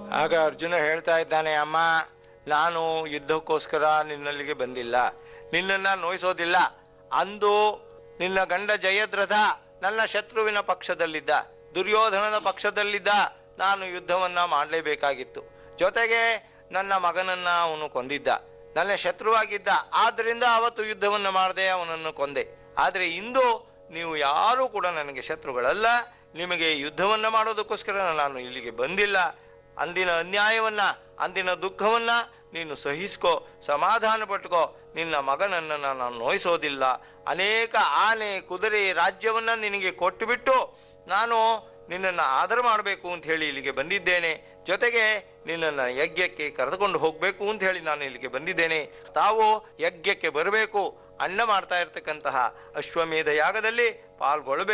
ಆಗ ಅರ್ಜುನ ಹೇಳ್ತಾ ಇದ್ದಾನೆ ಅಮ್ಮ ನಾನು ಯುದ್ಧಕ್ಕೋಸ್ಕರ ನಿನ್ನಲ್ಲಿಗೆ ಬಂದಿಲ್ಲ ನಿನ್ನನ್ನ ನೋಯಿಸೋದಿಲ್ಲ ಅಂದು ನಿನ್ನ ಗಂಡ ಜಯದ್ರಥ ನನ್ನ ಶತ್ರುವಿನ ಪಕ್ಷದಲ್ಲಿದ್ದ ದುರ್ಯೋಧನನ ಪಕ್ಷದಲ್ಲಿದ್ದ ನಾನು ಯುದ್ಧವನ್ನ ಮಾಡಲೇಬೇಕಾಗಿತ್ತು ಜೊತೆಗೆ ನನ್ನ ಮಗನನ್ನ ಅವನು ಕೊಂದಿದ್ದ ನನ್ನ ಶತ್ರುವಾಗಿದ್ದ ಆದ್ರಿಂದ ಅವತ್ತು ಯುದ್ಧವನ್ನ ಮಾಡದೆ ಅವನನ್ನು ಕೊಂದೆ ಆದ್ರೆ ಇಂದು ನೀವು ಯಾರೂ ಕೂಡ ನನಗೆ ಶತ್ರುಗಳಲ್ಲ ನಿಮಗೆ ಯುದ್ಧವನ್ನ ಮಾಡೋದಕ್ಕೋಸ್ಕರ ನಾನು ಇಲ್ಲಿಗೆ ಬಂದಿಲ್ಲ ಅಂದಿನ ಅನ್ಯಾಯವನ್ನ ಅಂದಿನ ದುಃಖವನ್ನ ನೀನು ಸಹಿಸ್ಕೋ ಸಮಾಧಾನ ಪಟ್ಕೋ ನಿನ್ನ ಮಗನನ್ನ ನಾನು ನೋಯಿಸೋದಿಲ್ಲ ಅನೇಕ ಆನೆ ಕುದುರೆ ರಾಜ್ಯವನ್ನ ನಿನಗೆ ಕೊಟ್ಟುಬಿಟ್ಟು ನಾನು ನಿನ್ನನ್ನು ಆದರ ಮಾಡಬೇಕು ಅಂತ ಹೇಳಿ ಇಲ್ಲಿಗೆ ಬಂದಿದ್ದೇನೆ ಜೊತೆಗೆ ನಿನ್ನನ್ನು ಯಜ್ಞಕ್ಕೆ ಕರೆದುಕೊಂಡು ಹೋಗಬೇಕು ಅಂತ ಹೇಳಿ ನಾನು ಇಲ್ಲಿಗೆ ಬಂದಿದ್ದೇನೆ ತಾವು ಯಜ್ಞಕ್ಕೆ ಬರಬೇಕು ಅಣ್ಣ ಮಾಡ್ತಾ ಇರ್ತಕ್ಕಂತಹ ಅಶ್ವಮೇಧ ಯಾಗದಲ್ಲಿ ಪಾಲ್ಗೊಳ್ಳಬೇಕು